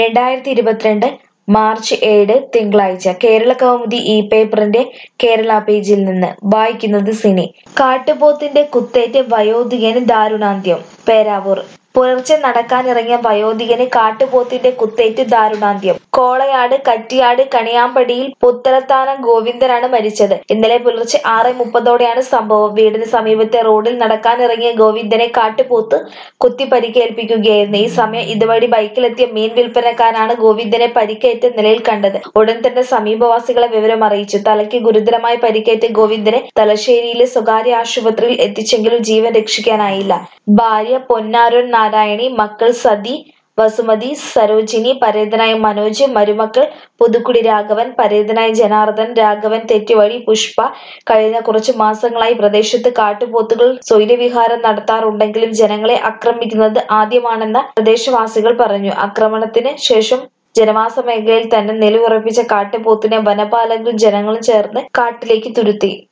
രണ്ടായിരത്തി ഇരുപത്തിരണ്ട് മാർച്ച് ഏഴ് തിങ്കളാഴ്ച കേരള കൗമുദി ഈ പേപ്പറിന്റെ കേരള പേജിൽ നിന്ന് വായിക്കുന്നത് സിനി കാട്ടുപോത്തിന്റെ കുത്തേറ്റ് വയോധികന് ദാരുണാന്ത്യം പേരാവൂർ പുലർച്ചെ നടക്കാനിറങ്ങിയ വയോധികന് കാട്ടുപോത്തിന്റെ കുത്തേറ്റ് ദാരുണാന്ത്യം കോളയാട് കറ്റിയാട് കണിയാമ്പടിയിൽ പുത്തലത്താനം ഗോവിന്ദനാണ് മരിച്ചത് ഇന്നലെ പുലർച്ചെ ആറ് മുപ്പതോടെയാണ് സംഭവം വീടിന് സമീപത്തെ റോഡിൽ നടക്കാനിറങ്ങിയ ഗോവിന്ദനെ കാട്ടുപോത്ത് കുത്തി പരിക്കേൽപ്പിക്കുകയായിരുന്നു ഈ സമയം ഇതുവഴി ബൈക്കിലെത്തിയ മീൻ വിൽപ്പനക്കാരാണ് ഗോവിന്ദനെ പരിക്കേറ്റ നിലയിൽ കണ്ടത് ഉടൻ തന്നെ സമീപവാസികളെ വിവരം അറിയിച്ചു തലയ്ക്ക് ഗുരുതരമായി പരിക്കേറ്റ ഗോവിന്ദനെ തലശ്ശേരിയിലെ സ്വകാര്യ ആശുപത്രിയിൽ എത്തിച്ചെങ്കിലും ജീവൻ രക്ഷിക്കാനായില്ല ഭാര്യ പൊന്നാരൻ നാരായണി മക്കൾ സതി വസുമതി സരോജിനി പരേതനായ മനോജ് മരുമക്കൾ പുതുക്കുടി രാഘവൻ പരേതനായ ജനാർദ്ദൻ രാഘവൻ തെറ്റുവഴി പുഷ്പ കഴിഞ്ഞ കുറച്ചു മാസങ്ങളായി പ്രദേശത്ത് കാട്ടുപോത്തുകൾ സ്വൈരവിഹാരം നടത്താറുണ്ടെങ്കിലും ജനങ്ങളെ ആക്രമിക്കുന്നത് ആദ്യമാണെന്ന് പ്രദേശവാസികൾ പറഞ്ഞു ആക്രമണത്തിന് ശേഷം ജനവാസ മേഖലയിൽ തന്നെ നിലയുറപ്പിച്ച കാട്ടുപോത്തിനെ വനപാലകരും ജനങ്ങളും ചേർന്ന് കാട്ടിലേക്ക് തുരുത്തി